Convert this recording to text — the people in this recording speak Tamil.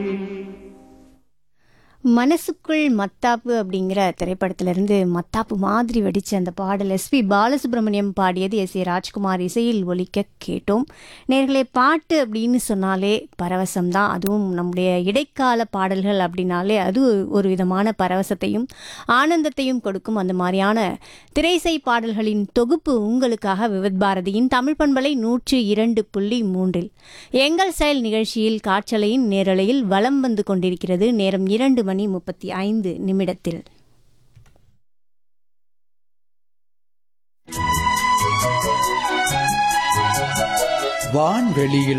மனசுக்குள் மத்தாப்பு அப்படிங்கிற திரைப்படத்திலிருந்து மத்தாப்பு மாதிரி வெடிச்ச அந்த பாடல் எஸ்பி பாலசுப்ரமணியம் பாடியது எஸ் ஏ ராஜ்குமார் இசையில் ஒலிக்க கேட்டோம் நேர்களே பாட்டு அப்படின்னு சொன்னாலே பரவசம்தான் அதுவும் நம்முடைய இடைக்கால பாடல்கள் அப்படின்னாலே அது ஒரு விதமான பரவசத்தையும் ஆனந்தத்தையும் கொடுக்கும் அந்த மாதிரியான திரைசை பாடல்களின் தொகுப்பு உங்களுக்காக விவித் பாரதியின் தமிழ் பண்பலை நூற்று இரண்டு புள்ளி மூன்றில் எங்கள் செயல் நிகழ்ச்சியில் காற்றலையின் நேரலையில் வலம் வந்து கொண்டிருக்கிறது நேரம் இரண்டு மணி முப்பத்தி ஐந்து நிமிடத்தில் வான்வெளியில்